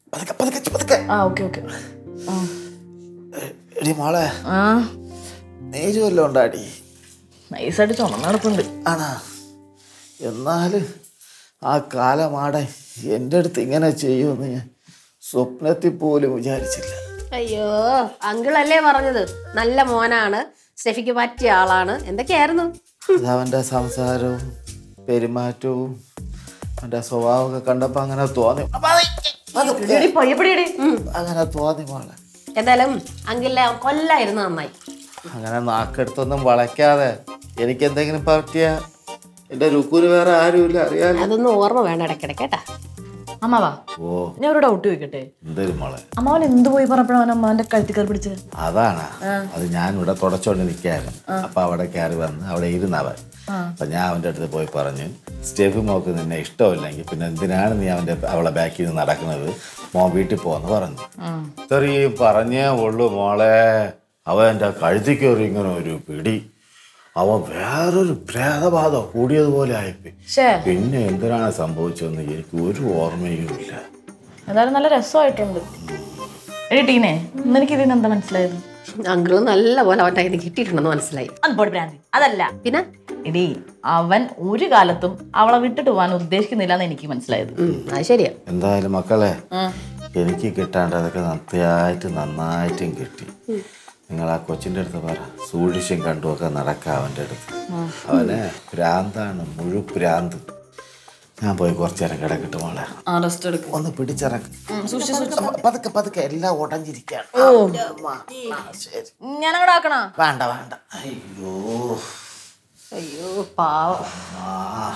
പതുക്കെ പതുക്കെ പതുക്കെ ആ ഓക്കെ ഓക്കെ ആ എടി മോളെ ആ നീര് വല്ലതും ഉണ്ടാടി നൈസായിട്ട് ചുമന്ന് നടപ്പുണ്ട് ആണാ എന്നാലും ആ കാലമാടെ എൻ്റെ അടുത്ത് ഇങ്ങനെ ചെയ്യുമെന്ന് ഞാൻ സ്വപ്നത്തിൽ പോലും വിചാരിച്ചില്ല അയ്യോ അങ്കിളല്ലേ പറഞ്ഞത് നല്ല മോനാണ് സ്റ്റെഫിക്ക് പറ്റിയ ആളാണ് എന്തൊക്കെയായിരുന്നു അതവൻ്റെ സംസാരവും പെരുമാറ്റവും അവൻ്റെ സ്വഭാവമൊക്കെ കണ്ടപ്പോൾ അങ്ങനെ തോന്നി പതുക്കെ. പയ്യപ്പടിയടി അങ്ങനെ തോന്നി മോളെ എന്തായാലും അങ്കിളിനെ കൊല്ലായിരുന്നു നന്നായി അങ്ങനെ നാക്കെടുത്തൊന്നും വളയ്ക്കാതെ എനിക്ക് എന്തെങ്കിലും പറ്റിയ എൻ്റെ രുക്കൂര് വേറെ ആരുമില്ല അറിയാലോ അതൊന്നും ഓർമ്മ വേണ്ട ഇടയ്ക്കിടയ്ക്ക് കേട്ടാ അമ്മാവാ ഓ ഞാൻ ഒരു ഡൗട്ട് ചോദിക്കട്ടെ എന്തൊരു മോളെ അമ്മാവൻ എന്ത് പോയി പറഞ്ഞപ്പോഴാണ് അമ്മാവന്റെ കഴുത്തി കയറി പിടിച്ചത് അതാണ് അത് ഞാൻ ഇവിടെ തുടച്ചോണ്ട് നിൽക്കായിരുന്നു അപ്പൊ അവിടെ കയറി വന്ന് അവിടെ ഇരുന്നവൻ അപ്പൊ ഞാൻ അവന്റെ അടുത്ത് പോയി പറഞ്ഞു സ്റ്റെഫി മോക്ക് നിന്നെ ഇഷ്ടമില്ലെങ്കിൽ പിന്നെ എന്തിനാണ് നീ അവന്റെ അവളെ ബാക്കിൽ നിന്ന് നടക്കുന്നത് മോൻ വീട്ടിൽ പോന്ന് പറഞ്ഞു ഇത്രയും പറഞ്ഞേ ഉള്ളൂ മോളെ അവൻ എൻ്റെ കഴുത്തി കയറി ഇങ്ങനെ ഒരു പിടി അവൻ വേറൊരു പ്രേതബാധ കൂടിയതുപോലെ ആയിപ്പോയി ഷേ പിന്നെ എന്തിനാണ് സംഭവിച്ചതെന്ന് എനിക്ക് ഒരു ഓർമ്മയും ഇല്ല എന്തായാലും നല്ല രസമായിട്ടുണ്ട് എടി ടീനെ നിനക്ക് ഇതിന് എന്താ മനസ്സിലായത് അങ്കിള് നല്ല പോലെ അവൻ്റെ കയ്യിൽ നിന്ന് കിട്ടിയിട്ടുണ്ടെന്ന് മനസ്സിലായി അതുപോലെ ഭ്രാന്തി അതല്ല പിന്നെ എടി അവൻ ഒരു കാലത്തും അവളെ വിട്ടിട്ട് പോകാൻ ഉദ്ദേശിക്കുന്നില്ല എന്ന് എനിക്ക് മനസ്സിലായത് ഉം, അത് ശരിയാ എന്തായാലും മക്കളെ എനിക്ക് കിട്ടാണ്ടതൊക്കെ നന്നായിട്ട് നന്നായിട്ടും കിട്ടി നിങ്ങൾ ആ കൊച്ചിൻ്റെ അടുത്ത് പറ സൂക്ഷിച്ചും കണ്ടുമൊക്കെ നടക്കാം അവൻ്റെ അടുത്ത് അവന് ഭ്രാന്താണ് മുഴു ഭ്രാന്ത് ഞാൻ പോയി കുറച്ചു നേരം കിടക്കിട്ട് മോളെ ആ റെസ്റ്റ് എടുക്കും ഒന്ന് പിടിച്ചിറക്ക് പതുക്കെ പതുക്കെ എല്ലാം ഉടഞ്ഞിരിക്കുകയാണ് ശരി ഞാനങ്ങടെ ആക്കണ വേണ്ട വേണ്ട അയ്യോ അയ്യോ പാവം ആ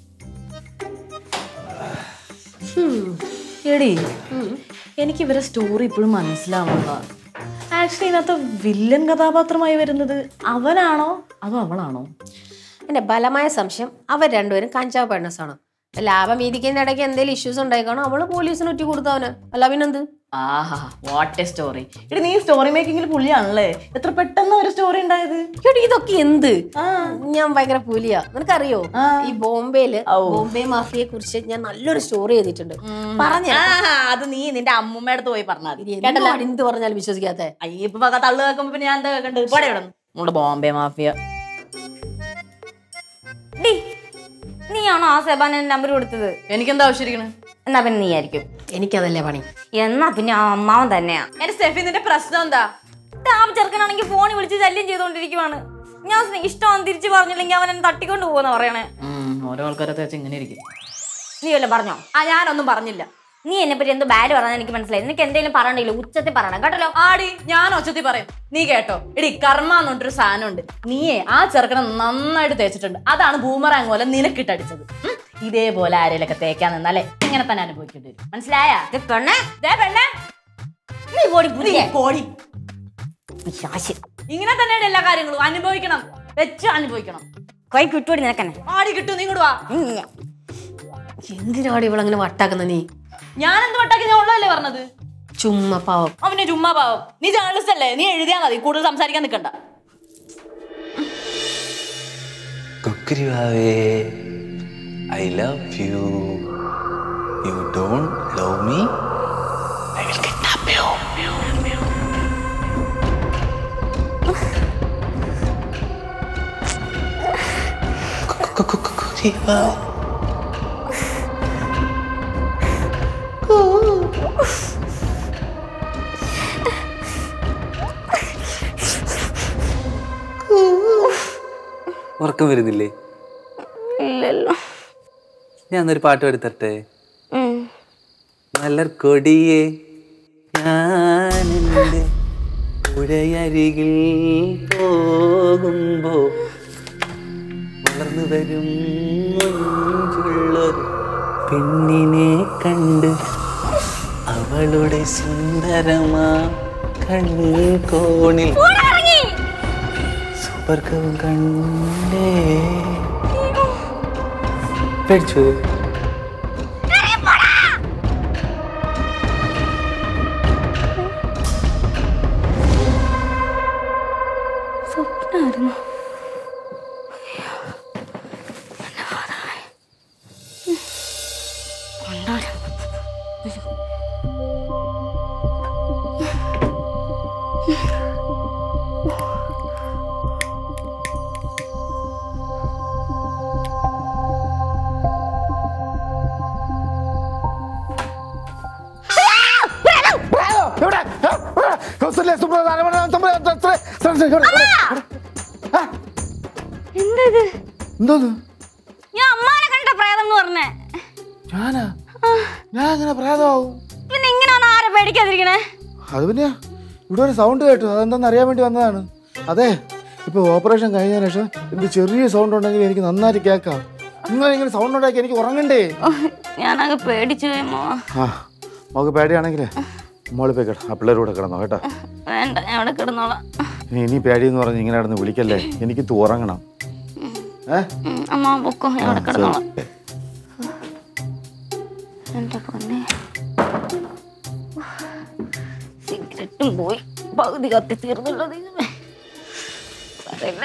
എടി എനിക്ക് ഇവരെ സ്റ്റോറി ഇപ്പോഴും മനസ്സിലാവുന്ന ആക്ച്വലി ഇതിനകത്ത് വില്ലൻ കഥാപാത്രമായി വരുന്നത് അവനാണോ അതോ അവളാണോ എൻ്റെ ബലമായ സംശയം അവർ രണ്ടുപേരും കഞ്ചാവ് പെണ്ണസ് ആണ് ലാഭം വീതിക്കുന്നതിന്റെ ഇടയ്ക്ക് എന്തെങ്കിലും ഇഷ്യൂസ് ഉണ്ടായിക്കാണോ അവള് പോലീസിന് ഒറ്റ കൊടുത്തവന് അല്ല പിന്നെന്ത് ആഹാ വാട്ട് എ സ്റ്റോറി എടി നീ സ്റ്റോറി മേക്കിങ്ങിൽ പുള്ളിയാണല്ലേ എത്ര പെട്ടെന്ന് ഒരു സ്റ്റോറി ഉണ്ടായത് എടി, ഇതൊക്കെ എന്ത് ഞാൻ ഭയങ്കര പുലിയാ നിനക്കറിയോ ഈ ബോംബെയില് ബോംബെ മാഫിയെ കുറിച്ച് ഞാൻ നല്ലൊരു സ്റ്റോറി ചെയ്തിട്ടുണ്ട് പറഞ്ഞു ആ, അത് നീ നിന്റെ അമ്മൂമ്മ അടുത്ത് പോയി പറഞ്ഞാൽ മതി കേട്ടല്ലോ എന്ത് പറഞ്ഞാലും വിശ്വസിക്കാത്ത അയ്യപ്പ പക തള്ളു കേൾക്കുമ്പോ പിന്നെ ഞാൻ എന്താ കേൾക്കണ്ടത് പോടെ ഇവിടെ നമ്മുടെ ബോംബെ മാഫിയ ഡി നീയാണോ ആ സെബാന നമ്പർ കൊടുത്തത് എനിക്കെന്താ ആവശ്യമിരിക്കണേ എന്നാ പിന്നെ നീ ആയിരിക്കും എനിക്കതല്ലേ പണി എന്നാ പിന്നെ ആ അമ്മാവൻ തന്നെയാ എന്റെ സ്റ്റെഫി നിന്റെ പ്രശ്നം എന്താ ടാപ്പ് ചെറുക്കനാണെങ്കിൽ ഫോണിൽ വിളിച്ച് ശല്യം ചെയ്തോണ്ടിരിക്കുവാണ് ഞാൻ സ്നേ- ഇഷ്ടമാണെന്ന് തിരിച്ചു പറഞ്ഞില്ലെങ്കിൽ അവൻ എന്നെ തട്ടിക്കൊണ്ട് പോകുന്ന പറയണേ ഓരോ ആൾക്കാരത്തെ വെച്ച് ഇങ്ങനെ ഇരിക്കും നീ വല്ലതും പറഞ്ഞോ ആ ഞാനൊന്നും പറഞ്ഞില്ല നീ എന്നെ പറ്റി എന്തോ ബാഡ് പറഞ്ഞാൽ എനിക്ക് മനസ്സിലായി നിനക്ക് എന്തെങ്കിലും പറയണില്ല ഉച്ചത്തിൽ പറയണം കേട്ടല്ലോ ആടി ഞാൻ ഒച്ചത്തി പറയും നീ കേട്ടോ എടി കർമ്മ എന്നിട്ടൊരു സാധനം ഉണ്ട് നീയേ ആ ചെറുക്കനെ നന്നായിട്ട് തേച്ചിട്ടുണ്ട് അതാണ് ബൂമറാങ് പോലെ നിനക്കിട്ടടിച്ചത് ഉം? ഇതേപോലെ ആരെയൊക്കെ തേക്കാൻ നിന്നാലേ ഇങ്ങനെ തന്നെ അനുഭവിക്കേണ്ടി വരും മനസ്സിലായാ ഇത് പെണ്ണേ ദേ പെണ്ണേ നീ പോടി നീ പുതിയ കോടി ശാശി ഇങ്ങനെ തന്നെയാണ് എല്ലാ കാര്യങ്ങളും അനുഭവിക്കണം വെച്ച് അനുഭവിക്കണം കൈ കിട്ടുപടി നിനക്കെന്നെ ആടി കിട്ടും നീ ഇങ്ങോട്ട് വാ എന്തിനാണ് ഇവളങ്ങനെ വട്ടാക്കുന്ന നീ ഞാൻ എന്ത് വട്ടാക്കി ഞാൻ ഉള്ളതല്ലേ പറഞ്ഞത് ചുമ്മാ പാവം അവനെ ചുമ്മാ പാവം നീ ജേർണലിസ്റ്റ് അല്ലേ നീ എഴുതിയാ മതി കൂടുതൽ സംസാരിക്കാൻ നിൽക്കണ്ട കുക്കുരുവാവേ I love you you don't love me I will kidnap you കുക്കുരുവാവേ ഉറക്കം വരുന്നില്ലേ ഇല്ലല്ലോ ഞാൻ ഒരു പാട്ട് പാടിത്തരട്ടെ മലർ കൊടിയെ ഞാനെന്റെ പുഴയരികിൽ പോകുമ്പോ വളർന്നു വരും മഞ്ചുള്ളൊരു പെണ്ണിനെ കണ്ട് അവളുടെ സുന്ദരമാ കൺകോണിൽ സുവർഗവും കണ്ടേ പേടിച്ചു സ്വപ്നമായിരുന്നു കൊണ്ടാരം സുപ്രഭാതമല്ലേ സുപ്രഭാതം എന്താ ഇത് എന്തോന്ന് ഞാൻ അമ്മാനെ കണ്ട പ്രേതം എന്ന് പറഞ്ഞേ ഞാനാ ഞാൻ അങ്ങനെ പ്രായമാവും പിന്നെ ഇങ്ങനെയാണ് ആരെ പേടിക്കാതിരിക്കണേ അത് പിന്നെ ഇവിടെ ഒരു സൗണ്ട് കേട്ടു അതെന്താന്ന് അറിയാൻ വേണ്ടി വന്നതാണ് അതെ ഇപ്പൊ ഓപ്പറേഷൻ കഴിഞ്ഞതിന് ശേഷം എന്ത് ചെറിയ സൗണ്ട് ഉണ്ടെങ്കിൽ എനിക്ക് നന്നായിട്ട് കേൾക്കാം നിങ്ങൾ ഇങ്ങനെ സൗണ്ട് ഉണ്ടാക്കി എനിക്ക് ഉറങ്ങണ്ടേ ഞാനങ്ങ് പേടിച്ചു പോയി അമ്മ ആ നമുക്ക് പേടിയാണെങ്കിലേ മോള് പോയി കേട്ടോ ആ പിള്ളേർ കൂടെ കിടന്നോ കേട്ടോ വേണ്ട ഞാൻ അവിടെ കിടന്നോളാം ഇനി ഇനി പേടി എന്ന് പറഞ്ഞ് ഇങ്ങനെ കിടന്ന് വിളിക്കല്ലേ എനിക്ക് ഇത് ഉറങ്ങണം ഏ ഉം, അമ്മ പൊക്കോ ഞാൻ അവിടെ കിടന്നോളാം എന്റെ പൊന്നെ സിഗരറ്റും പോയി പകുതി കത്തി തീർന്നുള്ള ദൈവമേ പറയില്ല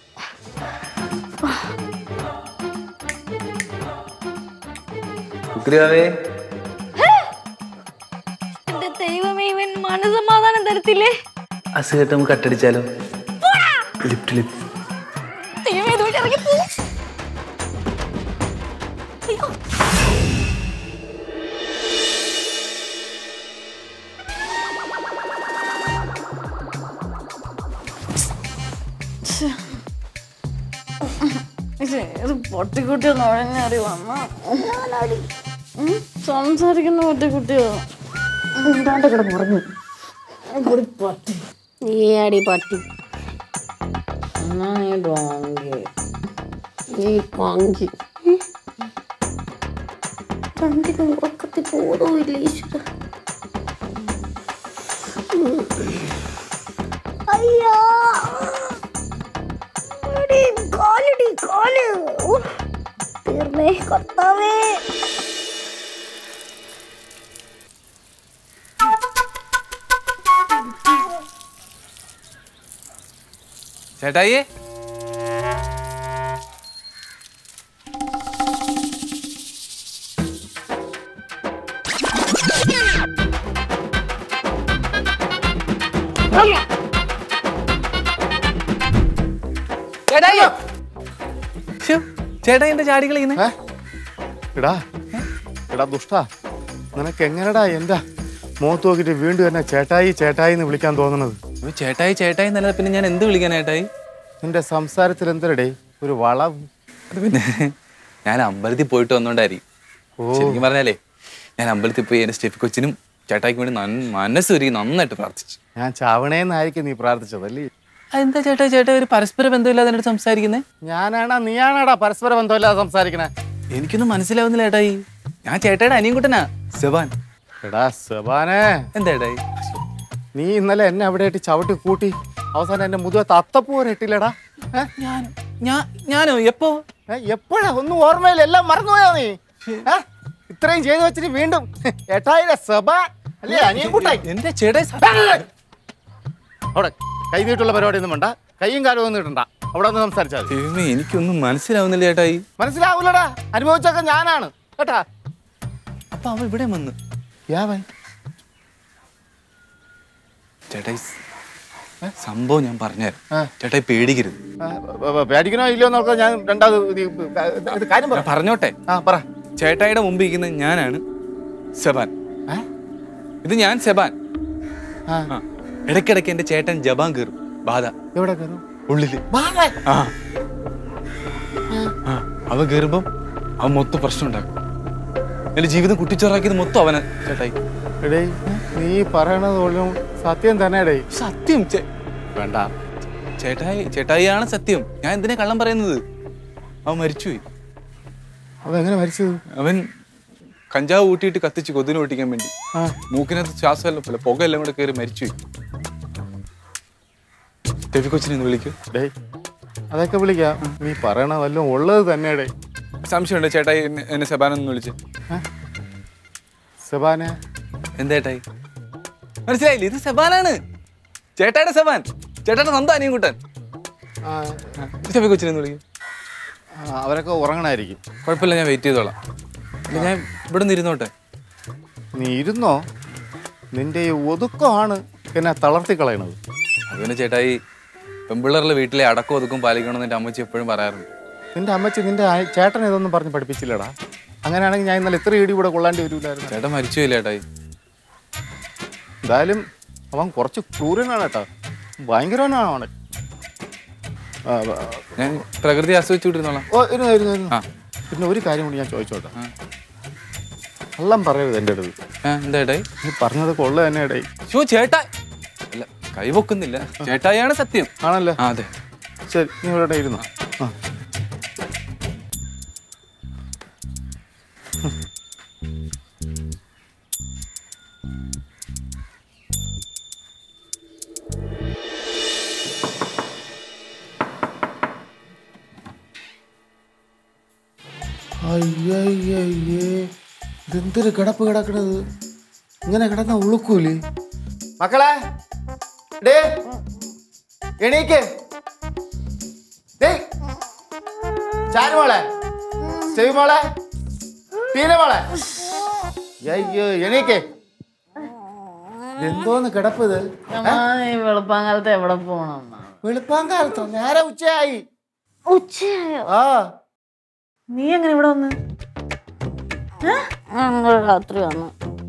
ഉഗ്രാവേ എന്റെ ദൈവമേ ഇവൻ മനസമാധാനം തരത്തില്ലേ ആ സിഗരറ്റ് നമുക്ക് കട്ടടിച്ചാലോ ലിപ് ടു ലിപ് ദൈവമേ ഇതുവഴി ഇറങ്ങി പോ അയ്യോ ഇത് പൊട്ടിക്കുട്ടി നുഴഞ്ഞറി വന്ന സംസാരിക്കുന്ന പൊട്ടിക്കുട്ടിയോ എന്താണ്ട് കിടന്ന് ഉറങ്ങി കൂടി പട്ടി നീ അടി പട്ടി എന്നാ നീ ഡോങ്കി നീ പങ്കി രണ്ടിനും ഉറക്കത്തിൽ ബോധവുമില്ല ഈശ്വര അയ്യോ എടി, കാലെടി, കാല്. ഉഫ്. തീർന്നേ കർത്താവേ ചേട്ടായി ചേട്ടായി ശ്ശോ, ചേട്ടായി എന്റെ ചാടി കളിയുന്നേ ഏ? എടാ എടാ ദുഷ്ടാ നിനക്ക് എങ്ങനെടാ എന്റെ മുഖത്ത് നോക്കിയിട്ട് വീണ്ടും എന്നെ ചേട്ടായി ചേട്ടായി എന്ന് വിളിക്കാൻ തോന്നുന്നത് അപ്പൊ ചേട്ടായി ചേട്ടായി എന്നല്ല പിന്നെ ഞാൻ എന്ത് വിളിക്കാൻ ചേട്ടായി നിന്റെ സംസാരത്തിൽ എന്തരടേ ഒരു വളവ് അത് പിന്നെ ഞാൻ അമ്പലത്തിൽ പോയിട്ട് വന്നോണ്ടായിരിക്കും ശരിക്കും പറഞ്ഞാലേ ഞാൻ അമ്പലത്തിൽ പോയി എന്റെ സ്റ്റെഫി കൊച്ചിനും ചേട്ടായിക്ക് വേണ്ടി നന്ന- മനസ്സൊരുക്കി നന്നായിട്ട് പ്രാർത്ഥിച്ചു ഞാൻ ചാവണേന്നായിരിക്കും നീ പ്രാർത്ഥിച്ചതല്ലേ അതെന്താ ചേട്ടാ ചേട്ടാ ഒരു പരസ്പര ബന്ധമില്ലാതെ എന്നോട് സംസാരിക്കുന്നേ ഞാനാണാ നീയാണാടാ പരസ്പര ബന്ധമില്ലാതെ സംസാരിക്കണേ എനിക്കൊന്നും മനസ്സിലാവുന്നില്ല ചേട്ടായി ഞാൻ ചേട്ടായുടെ അനിയൻകുട്ടനാ സെബാൻ എടാ സെബാനെ എന്താ ചേട്ടായി നീ ഇന്നലെ എന്നെ അവിടെയായിട്ട് ചവിട്ടി കൂട്ടി അവസാനം എന്റെ മുതുവത്ത് അത്തപ്പൂ വരെ ഇട്ടില്ലടാ ഏ? ഞാൻ ഞാൻ ഞാനോ എപ്പോ ഏ, എപ്പോഴാ ഒന്നും ഓർമ്മയില്ല എല്ലാം മറന്നുപോയോ നീ ഏ? ഇത്രയും ചെയ്തു വെച്ചിട്ട് വീണ്ടും ഏട്ടായിരെ സെബ അല്ലേ അനിയൻ കൂട്ടായി എന്റെ ചേട്ടായി സ- അവിടെ കൈ നീട്ടുള്ള പരിപാടി ഒന്നും വേണ്ട കൈയും കാലും ഒന്നും ഇടണ്ട അവിടെ ഒന്ന് സംസാരിച്ചാൽ മതി ദൈവമേ എനിക്കൊന്നും മനസ്സിലാവുന്നില്ല ചേട്ടായി മനസ്സിലാവൂലടാ അനുഭവിച്ചൊക്കെ ഞാനാണ് കേട്ടാ അപ്പൊ അവ ഇവിടെ വന്ന് യാവൻ ചേട്ടായി സ്- സംഭവം ഞാൻ പറഞ്ഞുതരാം ആ. ചേട്ടായി പേടിക്കരുത് ആ, പ- പ- പേടിക്കണോ ഇല്ലയോ നോക്കാം ഞാൻ രണ്ടാമത് ഇത് ഇത് കാര്യം പറ ഞാൻ പറഞ്ഞോട്ടെ ആ പറ ചേട്ടായിയുടെ മുമ്പ് ഇരിക്കുന്നത് ഞാനാണ് സെബാൻ ഏ? ഇത് ഞാൻ സെബാൻ ആ, ആ ഇടയ്ക്കിടയ്ക്ക് എന്റെ ചേട്ടൻ ജബാൻ കയറും ബാധ എവിടെ കയറും ഉള്ളില് ആ ആ, അവൻ കയറുമ്പം അവൻ മൊത്തം പ്രശ്നം ഉണ്ടാക്കും എന്റെ ജീവിതം കുട്ടിച്ചോറാക്കിയത് മൊത്തം അവന് ചേട്ടായി എടേ നീ പറയണത് പോലും സത്യം തന്നെ എടേ സത്യം ചേ- വേണ്ട ചേട്ടായി ചേട്ടായിയാണ് സത്യം ഞാൻ എന്തിനാ കള്ളം പറയുന്നത് അവൻ മരിച്ചുപോയി അവൻ എങ്ങനെ മരിച്ചത് അവൻ കഞ്ചാവ് ഊട്ടിയിട്ട് കത്തിച്ച് കൊതിന് ഓട്ടിക്കാൻ വേണ്ടി ആ മൂക്കിനകത്ത് ശ്വാസമെല്ലാം പോലെ പുക എല്ലാം കൂടെ കയറി മരിച്ചുപോയി ടെഫി കൊച്ചിനെ ഒന്ന് വിളിക്കൂ ഡേ അതൊക്കെ വിളിക്കാം നീ പറയണ വല്ലതും ഉള്ളത് തന്നെ ഡേ സംശയമുണ്ട് ചേട്ടായി എന്നെ- എന്നെ സെബാനൊന്ന് വിളിച്ച് സെബാനെ എന്താ ചേട്ടായി മനസ്സിലായില്ലേ ഇത് സെബാനാണ് ചേട്ടായുടെ സെബാൻ ചേട്ടായുടെ സ്വന്തം അനിയും കൂട്ടാൻ ആ, ടെഫി കൊച്ചിനെ ഒന്ന് വിളിക്കും ആ, അവരൊക്കെ ഉറങ്ങണായിരിക്കും കുഴപ്പമില്ല ഞാൻ വെയിറ്റ് ചെയ്തോളാം ഇല്ല, ഞാൻ ഇവിടെ നിന്ന് ഇരുന്നോട്ടെ നീ ഇരുന്നോ നിന്റെ ഈ ഒതുക്കമാണ് എന്നെ തളർത്തി കളയണത് അത് പിന്നെ ചേട്ടായി പെമ്പിള്ളേരുടെ വീട്ടിലെ അടക്കം ഒതുക്കും പാലിക്കണമെന്ന് എൻ്റെ അമ്മച്ചി എപ്പോഴും പറയാറുണ്ട് നിന്റെ അമ്മച്ചി നിന്റെ ആ- ചേട്ടൻ ഇതൊന്നും പറഞ്ഞ് പഠിപ്പിച്ചില്ലടാ അങ്ങനെയാണെങ്കിൽ ഞാൻ ഇന്നലെ ഇത്ര ഇടി ഇവിടെ കൊള്ളാണ്ടി വരൂലായിരുന്നു ചേട്ടൻ മരിച്ചുപോയില്ല ചേട്ടായി എന്തായാലും അവൻ കുറച്ച് ക്രൂരനാണ് കേട്ടോ ഭയങ്കരവനാണ് അവൻ ആ, ആ, ഞാൻ പ്രകൃതി ആസ്വദിച്ചുകൊണ്ടിരുന്നോളാം ഓ ഇരുന്നു ഇരുന്നു ഇരുന്നു ആ. പിന്നെ ഒരു കാര്യം കൂടി ഞാൻ ചോദിച്ചോട്ടെ കള്ളം പറയരുത് എൻ്റെ അടുത്ത് ആ, എന്താ ഏട്ടായി നീ പറഞ്ഞത് കൊള്ള തന്നെ ഇടയി ഷോ ചേട്ടാ അല്ല കൈവൊക്കുന്നില്ല ചേട്ടായാണ് സത്യം ആണല്ലോ ആ അതെ ശരി നീ ഇവിടെ ഇരുന്നു ആ അയ്യയ്യേ ഇതെന്തൊരു കിടപ്പ് കിടക്കണത് ഇങ്ങനെ കിടന്ന ഉളുക്കൂലേ മക്കളെ ഡേ എണീക്ക് ഡേയ് ചാരു മോളെ സ്റ്റെവി മോളെ ടീന മോളെ അയ്യോ എണീക്ക് എന്തോന്ന് കിടപ്പ് ഇത് ഈ വെളുപ്പാങ്കാലത്ത് എവിടെ പോണം വെളുപ്പാങ്കാലത്തോ നേരെ ഉച്ചയായി ഉച്ചയായോ ആ നീ എങ്ങനെ ഇവിടെ വന്ന് ഞങ്ങൾ രാത്രി വന്നു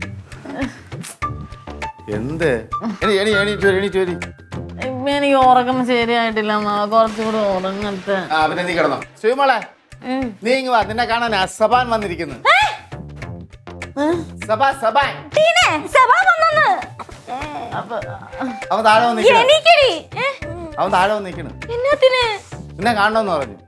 എന്ത് എണീ എണീ എണീറ്റ് വരി എണീറ്റ് വരി ഇപ്പൊ എനിക്ക് ഉറക്കം ശരിയായിട്ടില്ല അമ്മ കുറച്ചുകൂടി ഉറങ്ങട്ടെ ആ പിന്നെ നീ കിടന്നോ സ്റ്റെവി മോളെ നീ ഇങ്ങ് വാ നിന്നെ കാണാൻ സബാൻ വന്നിരിക്കുന്നു സബാ സബാൻ ടീനെ, സഭാ വന്നെന്ന്. അവൻ താഴെ വന്ന് നിൽക്കണം എണീക്കടി. ഏ, അവൻ താഴെ വന്ന് നിൽക്കണം എന്നാത്തിന്? നിന്നെ കാണണമെന്ന് പറഞ്ഞു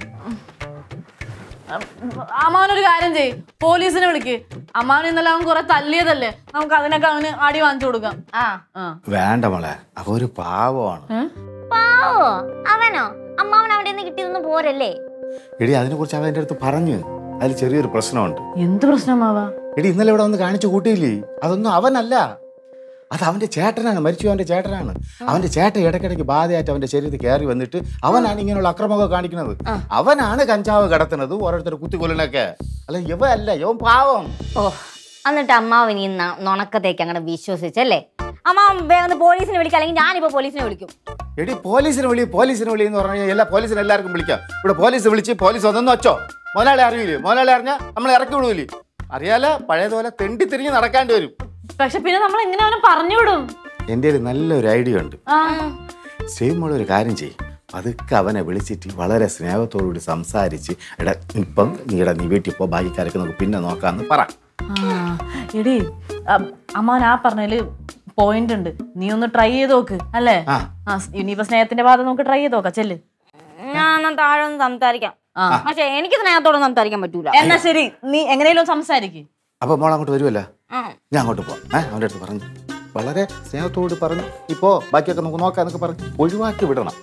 അമ്മാവനൊരു കാര്യം ചെയ് പോലീസിനെ വിളിക്ക് അമ്മാവൻ ഇന്നലെ അവൻ കുറെ തല്ലിയതല്ലേ നമുക്ക് അതിനൊക്കെ അവന് അടി വാങ്ങിച്ചു കൊടുക്കാം ആ. ആ വേണ്ട മോളെ അവ ഒരു പാവമാണ് പാവോ അവനോ അമ്മാവൻ അവിടെ നിന്ന് കിട്ടിയതൊന്നും പോരല്ലേ എടി അതിനെ കുറിച്ച് അവൻ എൻ്റെ അടുത്ത് പറഞ്ഞു അതിൽ ചെറിയൊരു പ്രശ്നമുണ്ട് എന്ത് പ്രശ്നമാവാ എടി ഇന്നലെ ഇവിടെ വന്ന് കാണിച്ചു കൂട്ടിയില്ലേ അതൊന്നും അവനല്ല അത് അവന്റെ ചേട്ടനാണ് മരിച്ചു അവന്റെ ചേട്ടനാണ് അവന്റെ ചേട്ടൻ ഇടയ്ക്കിടയ്ക്ക് ബാധയായിട്ട് അവന്റെ ശരീരത്തിൽ കയറി വന്നിട്ട് അവനാണ് ഇങ്ങനെയുള്ള അക്രമമൊക്കെ കാണിക്കുന്നത് അവനാണ് കഞ്ചാവ് കടത്തുന്നത് ഓരോരുത്തർ കുത്തിക്കൊല്ലനൊക്കെ അല്ല ഇവ അല്ല ഇവൻ പാവം ഓ എന്നിട്ട് അമ്മാവൻ ഈ ന- നുണക്കത്തേക്ക് അങ്ങനെ വിശ്വസിച്ചല്ലേ അമ്മാവൻ വേഗം പോലീസിനെ വിളിക്കാം അല്ലെങ്കിൽ ഞാനിപ്പോ പോലീസിനെ വിളിക്കും എടി പോലീസിനെ വിളി പോലീസിനെ വിളി എന്ന് പറഞ്ഞു കഴിഞ്ഞാൽ എല്ലാ പോലീസിനെ എല്ലാവർക്കും വിളിക്കാം ഇവിടെ പോലീസ് വിളിച്ച് പോലീസ് ഒന്നും വെച്ചോ മുതലാളി അറിയില്ലേ മുതലാളി അറിഞ്ഞാൽ നമ്മൾ ഇറക്കി വിടൂലേ അറിയാലോ പഴയതുപോലെ തെണ്ടി തിരിഞ്ഞ് നടക്കാണ്ട് വരും പക്ഷെ പിന്നെ നമ്മൾ എങ്ങനെ അവനെ പറഞ്ഞു വിടും എൻ്റെ ഒരു നല്ലൊരു ഐഡിയ ഉണ്ട് ആ സ്റ്റേവ് മോളെ ഒരു കാര്യം ചെയ്യും പതുക്കെ അവനെ വിളിച്ചിട്ട് വളരെ സ്നേഹത്തോടുകൂടി സംസാരിച്ച് എടാ ഇപ്പം നീടെ നീ വീട്ടിൽ പോ ബാക്കിക്കാരൊക്കെ നമുക്ക് പിന്നെ നോക്കാമെന്ന് പറ ആ, എടി അ- അമ്മാവൻ ആ പറഞ്ഞതില് പോയിന്റ് ഉണ്ട് നീ ഒന്ന് ട്രൈ ചെയ്ത് നോക്ക് അല്ലേ ആ. ആ ഇനിയിപ്പോ സ്നേഹത്തിന്റെ ഭാഗം നമുക്ക് ട്രൈ ചെയ്ത് നോക്കാം ചെല്ല് ഞാൻ താഴെ ഒന്ന് സംസാരിക്കാം ആ. പക്ഷെ എനിക്ക് സ്നേഹത്തോടെ സംസാരിക്കാൻ പറ്റൂല എന്നാ ശരി നീ എങ്ങനെയും സംസാരിക്ക് അപ്പോൾ മോൾ അങ്ങോട്ട് വരുമല്ലോ ആ. ഞാൻ അങ്ങോട്ട് പോവാം ഏഹ് അവൻ്റെ അടുത്ത് പറഞ്ഞു വളരെ സ്നേഹത്തോട് പറഞ്ഞു ഇപ്പോ ബാക്കിയൊക്കെ നമുക്ക് നോക്കാം എന്നൊക്കെ പറഞ്ഞ് ഒഴിവാക്കി വിടണം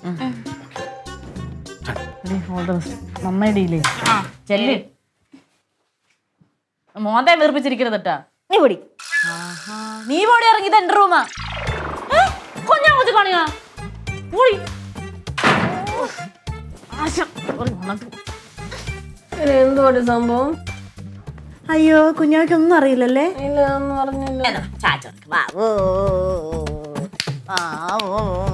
നമ്മടിയില്ലേ ചെല്ല് മോന്തെ വീർപ്പിച്ചിരിക്കരുത് കേട്ടാ നീ പിടി നീ പോടി ഇറങ്ങി ഇത് എന്റെ റൂമാ കൊഞ്ഞാ കൊച്ചു കാണിയാ പോടി ആശം. ഒരു ഉണക്ക്. എന്തുകൊണ്ട് സംഭവം അയ്യോ കുഞ്ഞാക്കൊന്നും അറിയില്ലല്ലേ ഇല്ല എന്ന് പറഞ്ഞില്ല എന്നാ, ചാച്ച, വാ, ഓ, ഓ, ഓ, ആ, ഓ, ഓ.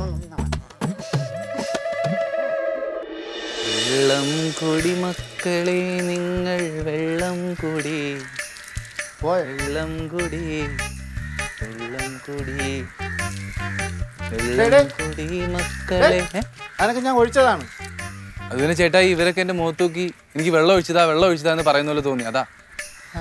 വെള്ളം കുടി മക്കളെ നിങ്ങൾ വെള്ളം കുടി വെള്ളം കുടി വെള്ളം കുടി വെള്ളം കുടി മക്കളെ ഏ? അതൊക്കെ ഞാൻ ഒഴിച്ചതാണ് അത് പിന്നെ ചേട്ടാ ഇവരൊക്കെ എന്റെ മുഖത്ത് നോക്കി എനിക്ക് വെള്ളം ഒഴിച്ചതാ വെള്ളം ഒഴിച്ചതാ എന്ന് പറയുന്ന പോലെ തോന്നി അതാ ആ.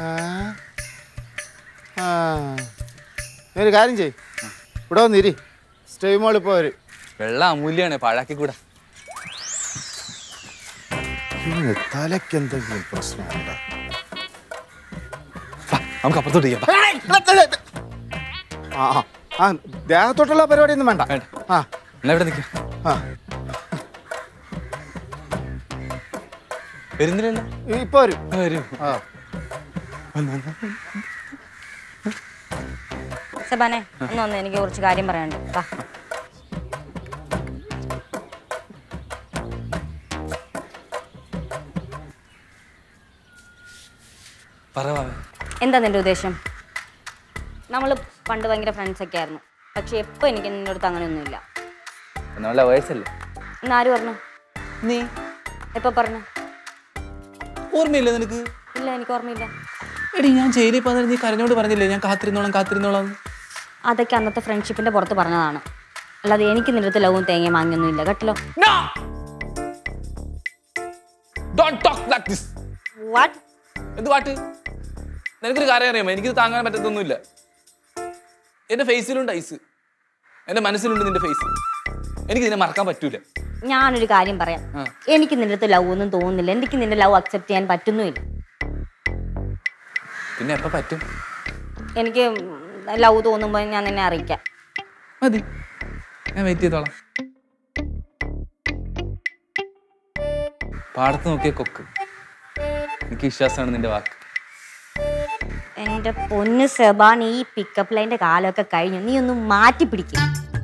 ആ. നീ ഒരു കാര്യം ചെയ് ഇവിടെ വന്നിരി സ്റ്റേവ് മോൾ ഇപ്പോൾ വരും വെള്ളം അമൂല്യാണ് പാഴാക്കി കൂടാ ഇവന് തലയ്ക്ക് എന്തെങ്കിലും പ്രശ്നമുണ്ടോ വാ, നമുക്ക് അപ്പുറത്തോട്ട് ചെയ്യാം വാ. ആ ആ. ആ ദേഹത്തോട്ടുള്ള പരിപാടിയൊന്നും വേണ്ട വേണ്ട. ആ എന്നാ ഇവിടെ നിൽക്കാം ആ വരുന്നില്ലല്ലോ ഇപ്പൊ വരും ആ, വരൂ ആ സെബാനെ ഒന്ന് വന്ന് എനിക്ക് കുറച്ച് കാര്യം പറയാനുണ്ട് വാ പറ വാ. എന്താ നിന്റെ ഉദ്ദേശം നമ്മൾ പണ്ട് ഭയങ്കര ഫ്രണ്ട്സ് ഒക്കെ ആയിരുന്നു പക്ഷെ എപ്പോൾ എനിക്ക് നിന്റെ അടുത്ത് അങ്ങനെയൊന്നുമില്ല നമ്മളെ വയസ്സല്ലേ ഇന്നാര് പറഞ്ഞു നീ എപ്പോൾ പറഞ്ഞു ഓർമ്മയില്ല നിനക്ക് ഇല്ല എനിക്ക് ഓർമ്മയില്ല എടി ഞാൻ ചേരി പറഞ്ഞ നീ കരഞ്ഞോട് പറഞ്ഞില്ലേ ഞാൻ കാത്തിരുന്നോളാം കാത്തിരുന്നോളാം അതൊക്കെ അന്നത്തെ ഫ്രണ്ട്ഷിപ്പിന്റെ പുറത്ത് പറഞ്ഞതാണ് അല്ലാതെ എനിക്ക് നിന്റെ അടുത്ത് ലവും തേങ്ങയും വാങ്ങിയൊന്നും ഇല്ല കേട്ടല്ലോ No! Don't talk like this. What എന്ത് പാട്ട് നിനക്കൊരു കാര്യം അറിയാമോ എനിക്കിത് താങ്ങാൻ പറ്റത്തൊന്നുമില്ല എന്റെ ഫേസിലുണ്ട് ഐസ് എന്റെ മനസ്സിലുണ്ട് നിന്റെ ഫേസ് എനിക്ക് നിന്നെ മറക്കാൻ പറ്റൂല ഞാനൊരു കാര്യം പറയാം ആ. എനിക്ക് നിന്റെ അടുത്ത് ലവ് ഒന്നും തോന്നുന്നില്ല എനിക്ക് നിന്റെ ലവ് അക്സെപ്റ്റ് ചെയ്യാൻ പറ്റുന്നുമില്ല പിന്നെ എപ്പോ പറ്റും എനിക്ക് ലവ് തോന്നുമ്പോൾ ഞാൻ നിന്നെ അറിയിക്കാം മതി ഞാൻ വെയിറ്റ് ചെയ്തോളാം പാടത്ത് നോക്കിയ കൊക്ക് എനിക്ക് വിശ്വാസമാണ് നിന്റെ വാക്ക് എന്റെ പൊന്ന് സെബാൻ ഈ പിക്കപ്പ് ലൈന്റെ കാലമൊക്കെ കഴിഞ്ഞു നീ ഒന്ന് മാറ്റി പിടിക്കും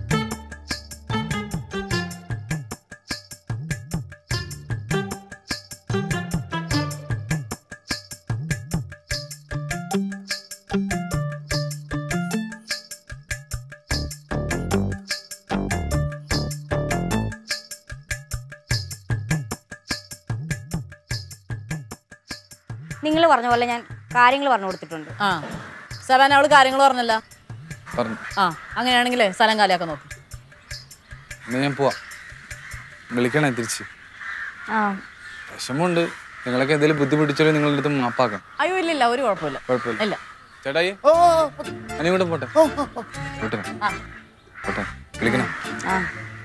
നിങ്ങൾ പറഞ്ഞ പോലെ ഞാൻ കാര്യങ്ങൾ പറഞ്ഞു കൊടുത്തിട്ടുണ്ട് ആ സെവൻ അവള് കാര്യങ്ങൾ പറഞ്ഞല്ല പറഞ്ഞു ആ അങ്ങനെയാണെങ്കിലേ സ്ഥലം കാലിയാക്കാൻ നോക്കും എന്നാ ഞാൻ പോവാം വിളിക്കണേ തിരിച്ച് ആ വിഷമമുണ്ട് നിങ്ങളൊക്കെ എന്തെങ്കിലും ബുദ്ധിമുട്ടിച്ചാലോ നിങ്ങളുടെ അടുത്ത് മാപ്പാക്കാം അയ്യോ ഇല്ല ഇല്ല ഒരു കുഴപ്പമില്ല കുഴപ്പമില്ല ഇല്ല ചേട്ടായി ഓ ഓ, ഓ. അനി കൂടെ പോട്ടെ പോട്ടെ ആ. പോട്ടെ വിളിക്കണം ആ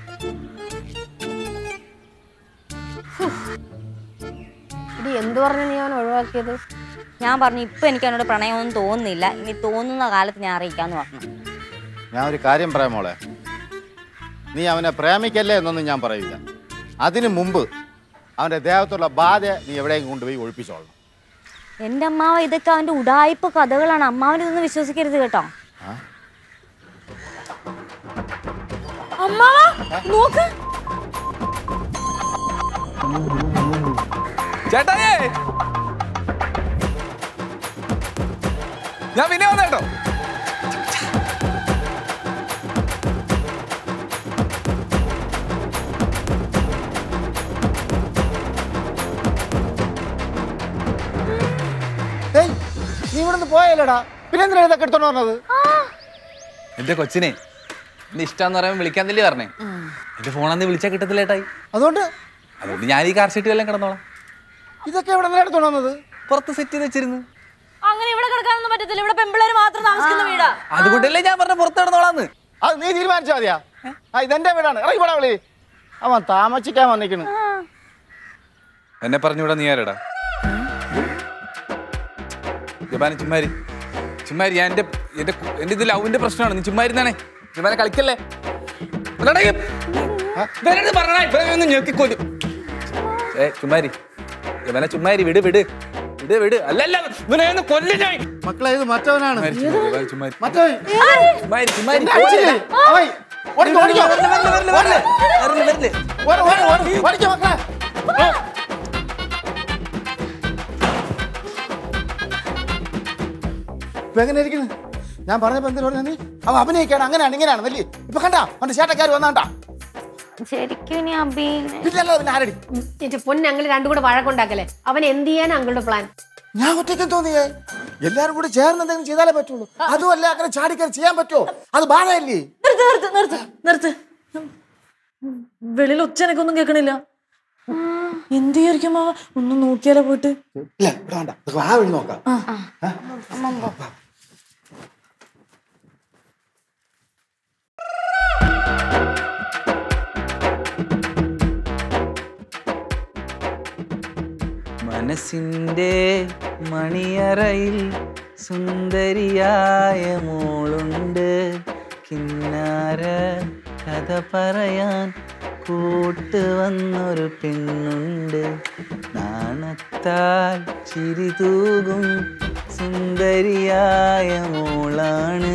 ഇടി എന്ത് പറഞ്ഞു നീ അവൻ ഒഴിവാക്കിയത് ഞാൻ പറഞ്ഞു ഇപ്പൊ എനിക്ക് അവനോട് പ്രണയമൊന്നും തോന്നുന്നില്ല ഇനി തോന്നുന്ന കാലത്ത് ഞാൻ അറിയിക്കാന്ന് പറഞ്ഞു ഞാൻ ഒരു കാര്യം പറയാം മോളെ നീ അവനെ പ്രേമിക്കല്ലേ എന്നൊന്നും ഞാൻ പറയില്ല അതിനു മുമ്പ് അവൻ്റെ ദേഹത്തുള്ള ബാധ നീ എവിടെയെങ്കിലും കൊണ്ടുപോയി ഒഴിപ്പിച്ചോളണം എന്റെ അമ്മാവ ഇതൊക്കെ അവന്റെ ഉടായ്പ കഥകളാണ് അമ്മാവൻ ഇതൊന്നും വിശ്വസിക്കരുത് കേട്ടോ നോക്ക് ചേട്ടായേ ഞാൻ പിന്നെ വന്നേട്ടോ ഏയ് നീ ഇവിടെ നിന്ന് പോയല്ലേടാ പിന്നെ എന്തിനാ ഇതൊക്കെ എടുത്തോണ്ട് പറഞ്ഞത് എന്റെ കൊച്ചിനെ എന്റെ ഇഷ്ടം പറയുമ്പോൾ വിളിക്കാൻ തന്നെ പറഞ്ഞേ എന്റെ ഫോണാന്ന് വിളിച്ചാൽ കിട്ടത്തില്ല ഏട്ടായി അതുകൊണ്ട് അതുകൊണ്ട് ഞാൻ ഈ കാർ ഷീറ്റ് എല്ലാം കിടന്നോളാം ഇതൊക്കെ എവിടെ നിന്ന് എടുത്തോണ്ട് വന്നത് പുറത്ത് സെറ്റ് ചെയ്ത് വെച്ചിരുന്നു അങ്ങനെ ഇവിടെ കിടക്കാനൊന്നും പറ്റത്തില്ല ഇവിടെ പെമ്പിള്ളേര് മാത്രം താമസിക്കുന്ന വീടാ അതുകൊണ്ടല്ലേ ഞാൻ പറഞ്ഞ പുറത്ത് കിടന്നോളാന്ന് അത് നീ തീരുമാനിച്ചാ മതിയാ ആ ഇതെന്റെ വീടാണ് ഇറങ്ങി പോടാ വിളി അവൻ താമസിക്കാൻ വന്നിക്കണ് എന്നെ പറഞ്ഞുകൂടാ നീ ആരടാ ജബാന ചുമ്മാരി ചുമ്മാരി ഞാൻ എന്റെ എന്റെ എന്റെ ഇത് ലവിന്റെ പ്രശ്നമാണ് നീ ചുമ്മാരുന്നാണേ ജബാന കളിക്കല്ലേ അല്ലടാ, ഈ- ഇവനോട് പറഞ്ഞടാ, ഇവനെ ഒന്ന് ഞെക്കിക്കൊല്ലും. ഏ ചുമ്മാരി ജബാന ചുമ്മാരി വിട് വിട് വിട് വിട് അല്ലല്ല ഇവനെ ഒന്ന് കൊല്ലും ഞാൻ മക്കളെ ഇത് മറ്റവനാണ് ജബാന ചുമ്മാരി മറ്റവൻ ചുമ്മാരി ചുമ്മാരി എന്നെ അടിച്ചില്ലേ? അവൻ ഓടിക്കോ, ഓടിക്കോ. വരല്, വരല്, വരല്, വരല്. വരല്, വരല്. ഓട്, ഓട്, ഓട്. ഓടിക്കോ, മക്കളെ. ഓ. ഇപ്പൊ എങ്ങനെ ഇരിക്കുന്നു ഞാൻ പറഞ്ഞപ്പോ എന്തിനു പറഞ്ഞു നീ അവൻ അഭിനയിക്കാണ് അങ്ങനെയാണ് ഇങ്ങനെയാണ് വലിയ ഇപ്പൊ കണ്ടാ അവന്റെ ചേട്ടക്കാർ വന്നാണ്ടാ ശരിക്കും ഇനി അബി ഇല്ലല്ലോ പിന്നെ ആരടി എന്റെ പൊന്നെ അങ്കിൾ രണ്ടും കൂടെ വഴക്കുണ്ടാക്കല്ലേ അവൻ എന്ത് ചെയ്യാൻ അങ്കിളുടെ പ്ലാൻ ഞാൻ ഒറ്റയ്ക്കും തോന്നിയേ എല്ലാരും കൂടി ചേർന്ന് എന്തെങ്കിലും ചെയ്താലേ പറ്റുള്ളൂ അതുമല്ല അങ്ങനെ ചാടിക്കറി ചെയ്യാൻ പറ്റുമോ അത് ബാധയല്ലേ നിർത്ത് നിർത്ത് നിർത്ത് നിർത്ത് വെളിയിൽ ഒച്ചനക്കൊന്നും കേൾക്കണില്ല എന്ത് വിചാരിക്കും മാവ ഒന്ന് നോക്കിയാലോ പോയിട്ട് ഇല്ല ഇവിടെ വേണ്ട നമുക്ക് ആ വഴി നോക്കാം മനസ്സിൻ്റെ മണിയറയിൽ സുന്ദരിയായ മോളുണ്ട് കിന്നാര കഥ പറയാൻ കൂട്ട് വന്നൊരു പെണ്ണുണ്ട് നാണത്താൽ ചിരി തൂകും സുന്ദരിയായ മോളാണ്